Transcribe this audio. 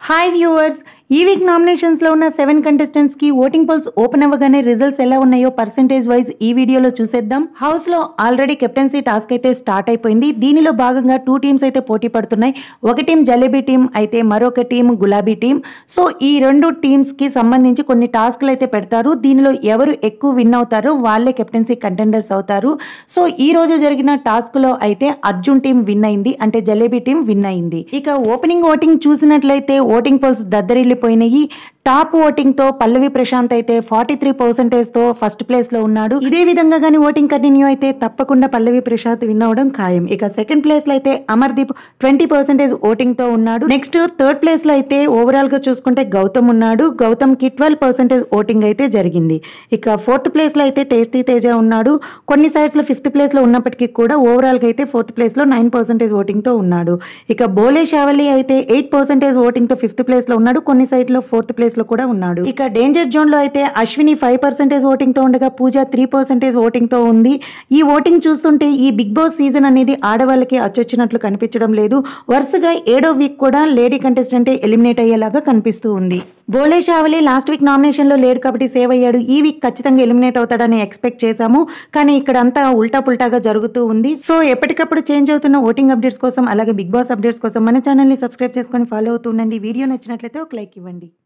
hi viewers ఈ week nominations లో ఉన్న సెవెన్ కంటెస్టెంట్స్ కి ఓటింగ్ పోల్స్ ఓపెన్ అవ్వగానే రిజల్ట్స్ ఎలా ఉన్నాయో పర్సెంటేజ్ వైజ్ ఈ వీడియోలో చూసేద్దాం హౌస్ లో ఆల్రెడీ కెప్టెన్సీ టాస్క్ అయితే స్టార్ట్ అయిపోయింది దీనిలో భాగంగా టూ టీమ్స్ అయితే పోటీ పడుతున్నాయి ఒక టీం జలేబీ టీం అయితే మరొక టీం గులాబీ టీం సో ఈ రెండు టీమ్స్ కి సంబంధించి కొన్ని టాస్క్లు అయితే పెడతారు దీనిలో ఎవరు ఎక్కువ విన్ అవుతారో వాళ్ళే కెప్టెన్సీ కంటెండర్స్ అవుతారు సో ఈ రోజు జరిగిన టాస్క్ లో అయితే అర్జున్ టీం విన్ అయింది అంటే జలేబీ టీం విన్ అయింది ఇక ఓపెనింగ్ ఓటింగ్ చూసినట్లయితే ఓటింగ్ పోల్స్ దద్దరిల్లిపోయినాయి టాప్ ఓటింగ్ తో పల్లవి ప్రశాంత్ అయితే ఫార్టీ త్రీ పర్సెంటేజ్ తో ఫస్ట్ ప్లేస్ లో ఉన్నాడు ఇదే విధంగా కానీ ఓటింగ్ కంటిన్యూ అయితే తప్పకుండా పల్లవి ప్రశాంత్ విన్ అవడం ఖాయం ఇక సెకండ్ ప్లేస్ లో అయితే అమర్దీప్ ట్వంటీ పర్సెంటేజ్ ఓటింగ్ తో ఉన్నాడు నెక్స్ట్ థర్డ్ ప్లేస్ లో అయితే ఓవరాల్ గా చూసుకుంటే గౌతమ్ ఉన్నాడు గౌతమ్ కి ట్వెల్వ్ పర్సెంటేజ్ ఓటింగ్ అయితే జరిగింది ఇక ఫోర్త్ ప్లేస్ లో అయితే టేస్టీ తేజ ఉన్నాడు కొన్ని సైడ్స్ లో ఫిఫ్త్ ప్లేస్ లో ఉన్నప్పటికీ కూడా ఓవరాల్ గా అయితే ఫోర్త్ ప్లేస్ లో నైన్ పర్సెంటేజ్ ఓటింగ్ తో ఉన్నాడు ఇక బోలే షావలి అయితే ఎయిట్ పర్సెంటేజ్ ఓటింగ్ తో ఫిఫ్త్ ప్లేస్ లో ఉన్నాడు కొన్ని సైడ్ లో ఫోర్త్ ప్లేస్ లో కూడా ఉన్నాడు ఇక డేంజర్ జోన్ లో అయితే అశ్విని ఫైవ్ పర్సెంటేజ్ ఓటింగ్ తో ఉండగా పూజ త్రీ పర్సెంటేజ్ ఓటింగ్ తో ఉంది ఈ ఓటింగ్ చూస్తుంటే ఈ బిగ్ బాస్ సీజన్ అనేది ఆడవాళ్ళకి అచ్చొచ్చినట్లు కనిపించడం లేదు వరుసగా ఏడో వీక్ కూడా లేడీ కంటెస్టెంట్ ఎలిమినేట్ అయ్యేలాగా కనిపిస్తూ ఉంది Bole Shavali last week nomination లో లేడు కాబట్టి సేవ్ అయ్యాడు ఈ వీక్ ఖచ్చితంగా ఎలిమినేట్ అవుతాడని ఎక్స్పెక్ట్ చేశాము కానీ ఇక్కడ అంతా ఉల్టా పుల్టాగా జరుగుతూ ఉంది సో ఎప్పటికప్పుడు చేంజ్ అవుతున్న ఓటింగ్ అప్డేట్స్ కోసం అలాగే బిగ్ బాస్ అప్డేట్స్ కోసం మన ఛానల్ ని సబ్స్క్రైబ్ చేసుకొని ఫాలో అవుతూ ఉండండి వీడియో నచ్చినట్లయితే ఒక లైక్ ఇవ్వండి